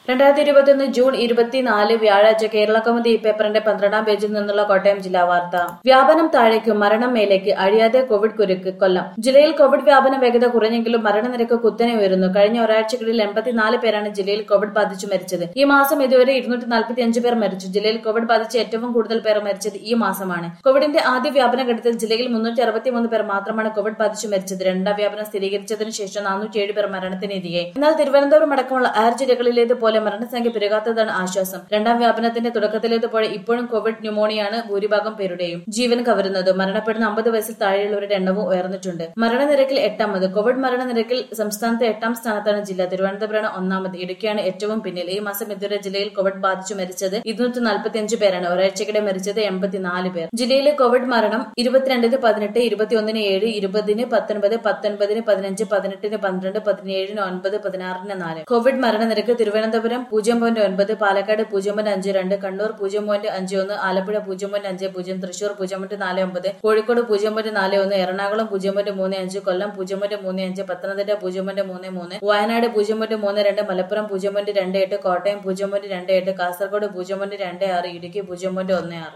രണ്ടായിരത്തി ഇരുപത്തിയൊന്ന് ജൂൺ ഇരുപത്തിനാല് വ്യാഴാഴ്ച കേരള കൗമുദി ഈ പേപ്പറിന്റെ പന്ത്രണ്ടാം പേജിൽ നിന്നുള്ള കോട്ടയം ജില്ലാ വാർത്ത വ്യാപനം താഴേക്കും മരണം മേലേക്ക് അഴിയാതെ കോവിഡ് കുരുക്ക് കൊല്ലം ജില്ലയിൽ കോവിഡ് വ്യാപന വേഗത കുറഞ്ഞെങ്കിലും മരണനിരക്ക് കുത്തനെ ഉയരുന്നു കഴിഞ്ഞ ഒരാഴ്ചകളിൽ എൺപത്തിനാല് പേരാണ് ജില്ലയിൽ കോവിഡ് ബാധിച്ചു മരിച്ചത് ഈ മാസം ഇതുവരെ ഇരുന്നൂറ്റി നാൽപ്പത്തിയഞ്ച് പേർ മരിച്ചു ജില്ലയിൽ കോവിഡ് ബാധിച്ച് ഏറ്റവും കൂടുതൽ പേർ മരിച്ചത് ഈ മാസമാണ് കോവിഡിന്റെ ആദ്യ വ്യാപന ഘട്ടത്തിൽ ജില്ലയിൽ മുന്നൂറ്റി അറുപത്തിമൂന്ന് പേർ മാത്രമാണ് കോവിഡ് ബാധിച്ചു മരിച്ചത് രണ്ടാം വ്യാപനം സ്ഥിരീകരിച്ചതിനു ശേഷം നാനൂറ്റിയേഴ് പേർ മരണത്തിനിരയായി എന്നാൽ തിരുവനന്തപുരം അടക്കമുള്ള ആറ് ജില്ലകളിലേതുപോലെ മരണസംഖ്യ പെരുകാത്തതാണ് ആശ്വാസം രണ്ടാം വ്യാപനത്തിന്റെ തുടക്കത്തിലേതുപോലെ ഇപ്പോഴും കോവിഡ് ന്യൂമോണിയാണ് ഭൂരിഭാഗം പേരുടെയും ജീവൻ കവരുന്നത് മരണപ്പെടുന്ന അമ്പത് വയസ്സിൽ താഴെയുള്ളവരുടെ എണ്ണവും ഉയർന്നിട്ടുണ്ട് മരണനിരക്കിൽ എട്ടാമത് കോവിഡ് മരണനിരക്കിൽ സംസ്ഥാനത്തെ എട്ടാം സ്ഥാനത്താണ് ജില്ല തിരുവനന്തപുരമാണ് ഒന്നാമത് ഇടുക്കിയാണ് ഏറ്റവും പിന്നിൽ ഈ മാസം ഇതുവരെ ജില്ലയിൽ കോവിഡ് ബാധിച്ചു മരിച്ചത് ഇരുന്നൂറ്റി നാൽപ്പത്തിയഞ്ച് പേരാണ് ഒരാഴ്ചക്കിടെ മരിച്ചത് എൺപത്തിനാല് പേർ ജില്ലയിലെ കോവിഡ് മരണം ഇരുപത്തിരണ്ടിന് പതിനെട്ട് ഇരുപത്തിയൊന്നിന് ഏഴ് ഇരുപതിന് പത്തൊൻപത് പത്തൊൻപതിന് പതിനഞ്ച് പതിനെട്ടിന് പന്ത്രണ്ട് പതിനേഴിന് ഒൻപത് പതിനാറിന് നാല് കോവിഡ് മരണനിരക്ക് തിരുവനന്തപുരം പൂജ്യം പോയിന്റ് ഒൻപത് പാലക്കാട് പൂജ്യം പോയിന്റ് അഞ്ച് രണ്ട് കണ്ണൂർ പൂജ്യം പോയിന്റ് അഞ്ച് ഒന്ന് ആലപ്പുഴ പൂജ്യം പോയിന്റ് അഞ്ച് പൂജ്യം തൃശൂർ പൂജ്യം പോയിന്റ് നാല് ഒമ്പത് കോഴിക്കോട് പൂജ്യം പോയിന്റ് നാല് ഒന്ന് എറണാകുളം പൂജ്യം പോയിന്റ് മൂന്ന് അഞ്ച് കൊല്ലം പൂജ്യം പോയിന്റ് മൂന്ന് അഞ്ച് പത്തനംതിട്ട പൂജ്യം പോയിന്റ് മൂന്ന് മൂന്ന് വയനാട് പൂജ്യം പോയിന്റ് മൂന്ന് രണ്ട് മലപ്പുറം പൂജ്യം പോയിന്റ് രണ്ട് എട്ട് കോട്ടയം പൂജ്യം പോയിന്റ് രണ്ട് എട്ട് കാസർഗോഡ് പൂജ്യം പോയിന്റ് രണ്ട് ആറ് ഇടുക്കി പൂജ്യം പോയിന്റ് ഒന്ന് ആറ്